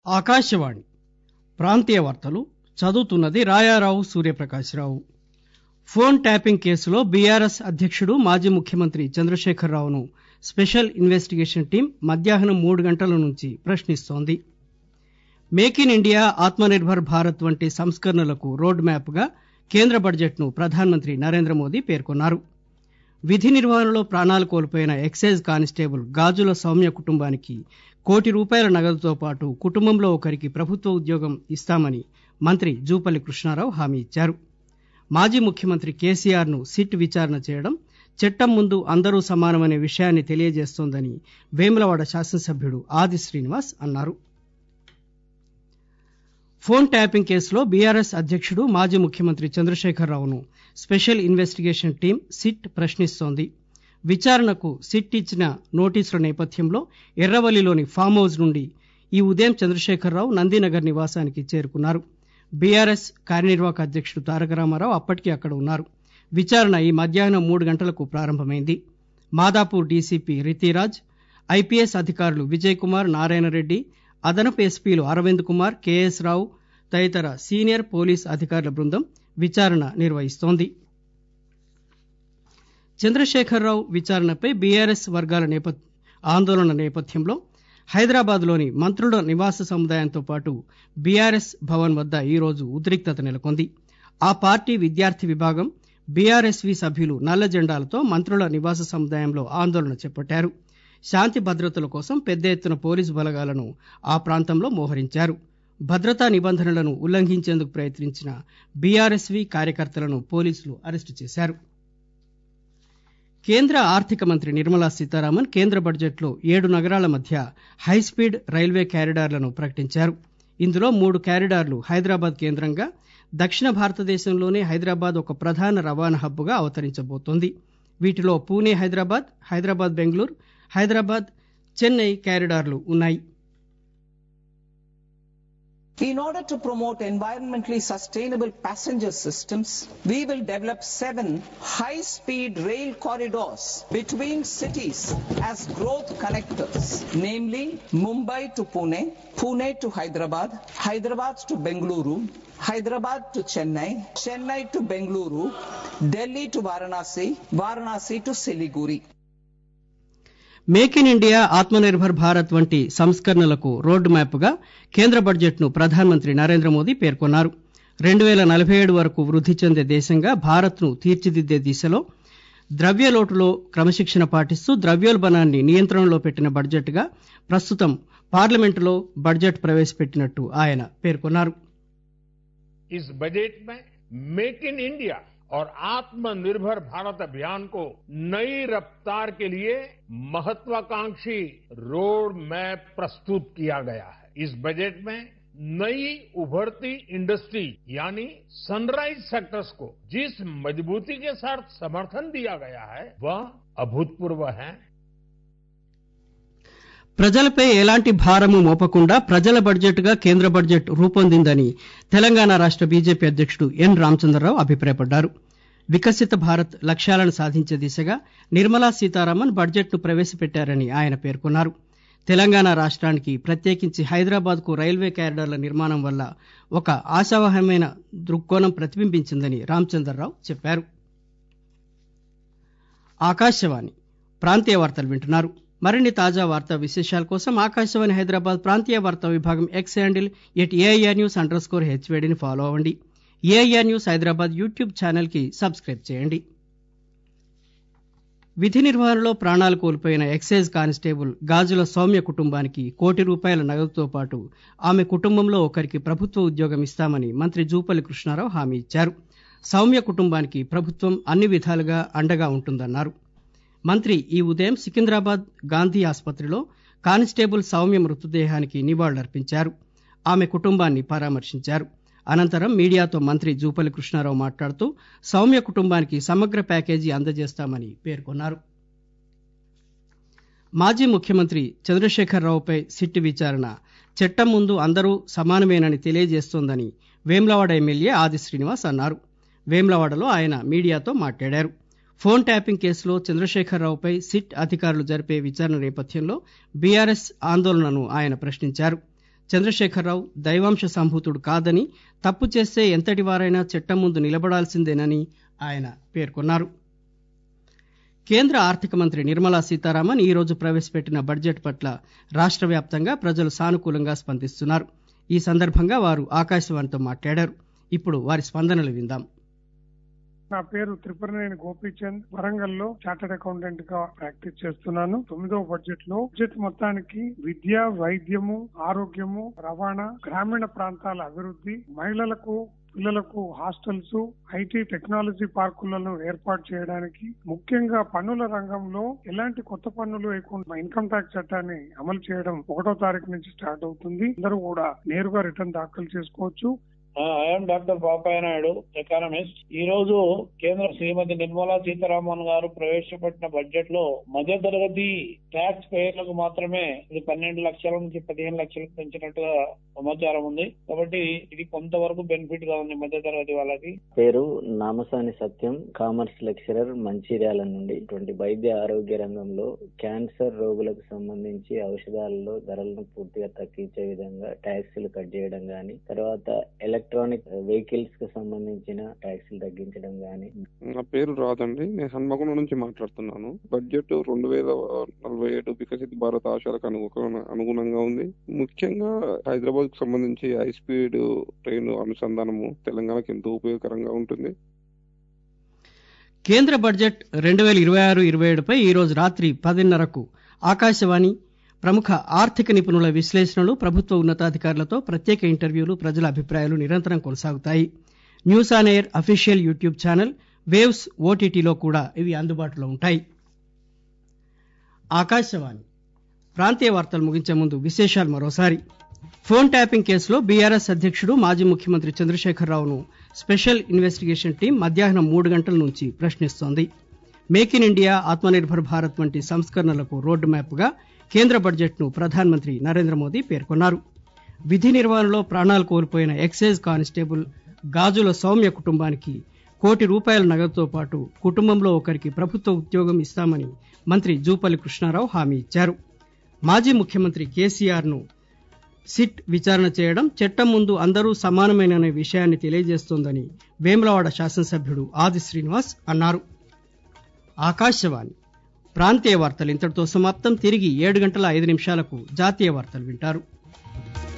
ఆకాశవాణి ప్రాంతీయ వార్తలు చదువుతున్నది రాయారావు సూర్యప్రకాశ్రావు ఫోన్ ట్యాపింగ్ కేసులో బీఆర్ఎస్ అధ్యక్షుడు మాజీ ముఖ్యమంత్రి చంద్రశేఖరరావును స్పెషల్ ఇన్వెస్టిగేషన్ టీం మధ్యాహ్నం మూడు గంటల నుంచి ప్రశ్నిస్తోంది make in India Atma Nirbhar Bharat వంటి సంస్కరణలకు రోడ్ మ్యాప్ గా కేంద్ర బడ్జెట్ ను ప్రధానమంత్రి నరేంద్ర మోదీ పేర్కొన్నారు విధి నిర్వహణలో ప్రాణాలు కోల్పోయిన ఎక్సైజ్ కానిస్టేబుల్ గాజుల సౌమ్య కుటుంబానికి కోటి రూపాయల నగదుతో పాటు కుటుంబంలో ఒకరికి ప్రభుత్వ ఉద్యోగం ఇస్తామని మంత్రి జూపల్లి కృష్ణారావు హామీ ఇచ్చారు మాజీ ముఖ్యమంత్రి కేసీఆర్ ను సిట్ విచారణ చేయడం చట్టం ముందు అందరూ సమానమనే విషయాన్ని తెలియజేస్తోందని వేములవాడ శాసనసభ్యుడు ఆది శ్రీనివాస్ అన్నారు ఫోన్ ట్యాపింగ్ కేసులో బీఆర్ఎస్ అధ్యక్షుడు మాజీ ముఖ్యమంత్రి చంద్రశేఖరరావును స్పెషల్ ఇన్వెస్టిగేషన్ టీం సిట్ ప్రశ్నిస్తోంది విచారణకు సిట్ ఇచ్చిన నోటీసుల నేపథ్యంలో ఎర్రవల్లిలోని ఫామ్ హౌస్ నుండి ఈ ఉదయం చంద్రశేఖరరావు నందినగర్ నివాసానికి చేరుకున్నారు బీఆర్ఎస్ కార్యనిర్వాహక అధ్యక్షుడు తారక రామారావు అప్పటికే అక్కడ ఉన్నారు విచారణ ఈ మధ్యాహ్నం మూడు గంటలకు ప్రారంభమైంది మాదాపూర్ డీసీపీ రితిరాజ్ ఐపీఎస్ అధికారులు విజయ్ కుమార్ నారాయణరెడ్డి అదనపు ఎస్పీలు అరవింద్ కుమార్ కేఎస్ రావు తదితర సీనియర్ పోలీస్ అధికారుల బృందం విచారణ నిర్వహిస్తోంది చంద్రశేఖరరావు విచారణపై బీఆర్ఎస్ వర్గాల ఆందోళన నేపథ్యంలో హైదరాబాద్ లోని మంత్రుల నివాస సముదాయంతో పాటు బీఆర్ఎస్ భవన్ వద్ద ఈరోజు ఉద్రిక్తత నెలకొంది ఆ పార్టీ విద్యార్థి విభాగం బీఆర్ఎస్వీ సభ్యులు నల్ల జెండాలతో మంత్రుల నివాస సముదాయంలో ఆందోళన చేపట్టారు శాంతి భద్రతల కోసం పెద్ద ఎత్తున పోలీసు బలగాలను ఆ ప్రాంతంలో మోహరించారు భద్రతా నిబంధనలను ఉల్లంఘించేందుకు ప్రయత్నించిన బీఆర్ఎస్వీ కార్యకర్తలను పోలీసులు అరెస్టు చేశారు కేంద్ర ఆర్థిక మంత్రి నిర్మలా సీతారామన్ కేంద్ర బడ్జెట్లో ఏడు నగరాల మధ్య హైస్పీడ్ రైల్వే క్యారిడార్లను ప్రకటించారు ఇందులో మూడు క్యారిడార్లు హైదరాబాద్ కేంద్రంగా దక్షిణ భారతదేశంలోనే హైదరాబాద్ ఒక ప్రధాన రవాణా హబ్గా అవతరించబోతోంది వీటిలో పూణే హైదరాబాద్ హైదరాబాద్ బెంగళూరు హైదరాబాద్ చెన్నై క్యారిడార్లు ఉన్నాయి In order to promote environmentally sustainable passenger systems, we will develop seven high-speed rail corridors between cities as growth connectors, namely Mumbai to Pune, Pune to Hyderabad, Hyderabad to Bengaluru, Hyderabad to Chennai, Chennai to Bengaluru, Delhi to Varanasi, Varanasi to Siliguri. Make in India Atma Nirbhar Bharat వంటి సంస్కరణలకు road map గా కేంద్ర budget ను ప్రధానమంత్రి నరేంద్ర మోదీ పేర్కొన్నారు రెండు పేల నలభై ఏడు వరకు వృద్ది చెందే దేశంగా భారత్ ను తీర్చిదిద్దే దిశలో ద్రవ్యలోటులో క్రమశిక్షణ పాటిస్తూ ద్రవ్యోల్బణాన్ని నియంత్రణలో పెట్టిన బడ్జెట్ గా ప్రస్తుతం పార్లమెంటులో బడ్జెట్ ప్రవేశపెట్టినట్టు ఆయన పేర్కొన్నారు इस बजट में मेक इन इंडिया और आत्मनिर्भर भारत अभियान को नई रफ्तार के लिए महत्वाकांक्षी रोड मैप प्रस्तुत किया गया है इस बजट में नई उभरती इंडस्ट्री यानी सनराइज सेक्टर्स को जिस मजबूती के साथ समर्थन दिया गया है वह अभूतपूर्व है ప్రజలపై ఎలాంటి భారము మోపకుండా ప్రజల బడ్జెట్ గా కేంద్ర బడ్జెట్ రూపొందిందని తెలంగాణ రాష్ట బీజేపీ అధ్యక్షుడు ఎన్ రామచంద్రరావు అభిప్రాయపడ్డారు వికసిత భారత్ లక్ష్యాలను సాధించే దిశగా నిర్మలా సీతారామన్ బడ్జెట్ ను ప్రవేశపెట్టారని ఆయన పేర్కొన్నారు తెలంగాణ రాష్ట్రానికి ప్రత్యేకించి హైదరాబాద్ కు రైల్వే కారిడార్ల నిర్మాణం వల్ల ఒక ఆశావహమైన దృక్కోణం ప్రతిబింబించిందని రామచంద్రరావు చెప్పారు ఆకాశవాణి ప్రాంతీయ వార్తలు వింటున్నారు మరిన్ని తాజా వార్తా విశేషాల కోసం ఆకాశవాణి హైదరాబాద్ ప్రాంతీయ వార్తా విభాగం X handle at AIR news underscore హెచ్వేడిని ఫాలో అవ్వండి AIR news Hyderabad YouTube channel కి సబ్స్క్రైబ్ చేయండి విధి నిర్వహణలో ప్రాణాలు కోల్పోయిన ఎక్సైజ్ కానిస్టేబుల్ గాజుల సౌమ్య కుటుంబానికి కోటి రూపాయల నగదుతో పాటు ఆమె కుటుంబంలో ఒకరికి ప్రభుత్వ ఉద్యోగం ఇస్తామని మంత్రి జూపల్లి కృష్ణారావు హామీ ఇచ్చారు సౌమ్య కుటుంబానికి ప్రభుత్వం అన్ని విధాలుగా అండగా ఉంటుందన్నారు మంత్రి ఈ ఉదయం సికింద్రాబాద్ గాంధీ ఆసుపత్రిలో కానిస్టేబుల్ సౌమ్య మృతదేహానికి నివాళులర్పించారు ఆమె కుటుంబాన్ని పరామర్శించారు అనంతరం మీడియాతో మంత్రి జూపల్లి కృష్ణారావు మాట్లాడుతూ సౌమ్య కుటుంబానికి సమగ్ర ప్యాకేజీ అందజేస్తామని పేర్కొన్నారు మాజీ ముఖ్యమంత్రి చంద్రశేఖరరావుపై సిట్టు విచారణ చట్టం ముందు అందరూ సమానమేనని తెలియజేస్తోందని వేమ్లవాడ ఎమ్మెల్యే ఆది శ్రీనివాస్ అన్నారు వేమ్లవాడలో ఆయన మీడియాతో మాట్లాడారు ఫోన్ ట్యాపింగ్ కేసులో చంద్రశేఖరరావుపై సిట్ అధికారులు జరిపే విచారణ నేపథ్యంలో బీఆర్ఎస్ ఆందోళనను ఆయన ప్రశ్నించారు చంద్రశేఖరరావు దైవాంశ సంభూతుడు కాదని తప్పు చేస్తే ఎంతటి వారైనా చట్టం ముందు నిలబడాల్సిందేనని ఆయన పేర్కొన్నారు కేంద్ర ఆర్థిక మంత్రి నిర్మలా సీతారామన్ ఈ రోజు ప్రవేశపెట్టిన బడ్జెట్ పట్ల రాష్ట్ర వ్యాప్తంగా ప్రజలు సానుకూలంగా స్పందిస్తున్నారు ఈ సందర్భంగా వారు ఆకాశవాణితో మాట్లాడారు ఇప్పుడు వారి స్పందనలు విందాం నా పేరు త్రిపురనేని గోపీచంద్ వరంగల్ లో చార్టెడ్ అకౌంటెంట్ గా ప్రాక్టీస్ చేస్తున్నాను తొమ్మిదవ బడ్జెట్ లో బడ్జెట్ మొత్తానికి విద్య వైద్యము ఆరోగ్యము రవాణా గ్రామీణ ప్రాంతాల అభివృద్ధి మహిళలకు పిల్లలకు హాస్టల్స్ ఐటీ టెక్నాలజీ పార్కులను ఏర్పాటు చేయడానికి ముఖ్యంగా పన్నుల రంగంలో ఎలాంటి కొత్త పన్నులు వేయకుండా ఇన్కమ్ ట్యాక్స్ చట్టాన్ని అమలు చేయడం ఒకటో తారీఖు నుంచి స్టార్ట్ అవుతుంది అందరూ కూడా నేరుగా రిటర్న్ దాఖలు చేసుకోవచ్చు I'm doctor Bapaiah Naidu economist ఈ రోజు కేంద్ర శ్రీమతి నిర్మలా సీతారామన్ గారు ప్రవేశపెట్టిన బడ్జెట్ లో మధ్య తరగతి ట్యాక్స్ పేర్లకు మాత్రమే ఇది పన్నెండు లక్షల నుంచి పదిహేను లక్షలకు పెంచినట్టుగా సమాచారం ఉంది కాబట్టి ఇది కొంతవరకు బెనిఫిట్ గా ఉంది మధ్య తరగతి వాళ్ళకి పేరు నామసాని సత్యం కామర్స్ లెక్చరర్ మంచిర్యాల నుండి ఇటువంటి వైద్య ఆరోగ్య రంగంలో క్యాన్సర్ రోగులకు సంబంధించి ఔషధాలలో ధరలను పూర్తిగా తగ్గించే విధంగా ట్యాక్సీలు కట్ చేయడం గాని తర్వాత ఎలక్ట్రానిక్ వెహికల్స్ కు సంబంధించిన ట్యాక్సీలు తగ్గించడం గాని నా పేరు రాదండి నేను హన్మకొండ నుంచి మాట్లాడుతున్నాను బడ్జెట్ రెండు వేల నలభై ఏడు వికసిత భారత్ ఆశయాలకు అనుగుణ అనుగుణంగా ఉంది ముఖ్యంగా హైదరాబాద్ కు సంబంధించి హై స్పీడ్ ట్రైన్ అనుసంధానము తెలంగాణకు ఎంతో ఉపయోగకరంగా ఉంటుంది కేంద్ర బడ్జెట్ రెండు వేల ఇరవై ఆరు ఇరవై ఏడుపై ఈరోజు రాత్రి పదిన్నరకు ఆకాశవాణి ప్రముఖ ఆర్థిక నిపుణుల విశ్లేషణలు ప్రభుత్వ ఉన్నతాధికారులతో ప్రత్యేక ఇంటర్వ్యూలు ప్రజల అభిప్రాయాలు నిరంతరం కొనసాగుతాయి news on air official YouTube channel Waves ఓటీటీలో కూడా ఇవి అందుబాటులో ఉంటాయి ఆకాశవాణి ప్రాంతీయ వార్తలు ముగించే ముందు విశేషాలు మరోసారి ఫోన్ ట్యాపింగ్ కేసులో బీఆర్ఎస్ అధ్యక్షుడు మాజీ ముఖ్యమంత్రి చంద్రశేఖరరావును స్పెషల్ ఇన్వెస్టిగేషన్ టీం మధ్యాహ్నం మూడు గంటల నుంచి ప్రశ్నిస్తోంది make in India Atmanirbhar Bharat వంటి సంస్కరణలకు రోడ్డు మ్యాప్గా కేంద్ర బడ్జెట్ను ప్రధానమంత్రి నరేంద్ర మోదీ పేర్కొన్నారు విధి నిర్వహణలో ప్రాణాలు కోల్పోయిన ఎక్సైజ్ కానిస్టేబుల్ గాజుల సౌమ్య కుటుంబానికి కోటి రూపాయల నగదుతో పాటు కుటుంబంలో ఒకరికి ప్రభుత్వ ఉద్యోగం ఇస్తామని మంత్రి జూపల్లి కృష్ణారావు హామీ ఇచ్చారు మాజీ ముఖ్యమంత్రి కేసీఆర్ ను సిట్ విచారణ చేయడం చట్టం ముందు అందరూ సమానమేననే విషయాన్ని తెలియజేస్తోందని వేములవాడ శాసనసభ్యుడు ఆది శ్రీనివాస్ అన్నారు ఆకాశవాణి ప్రాంతీయ వార్తలు ఇంతటితో సమాప్తం తిరిగి ఏడు గంటల ఐదు నిమిషాలకు జాతీయ వార్తలు వింటారు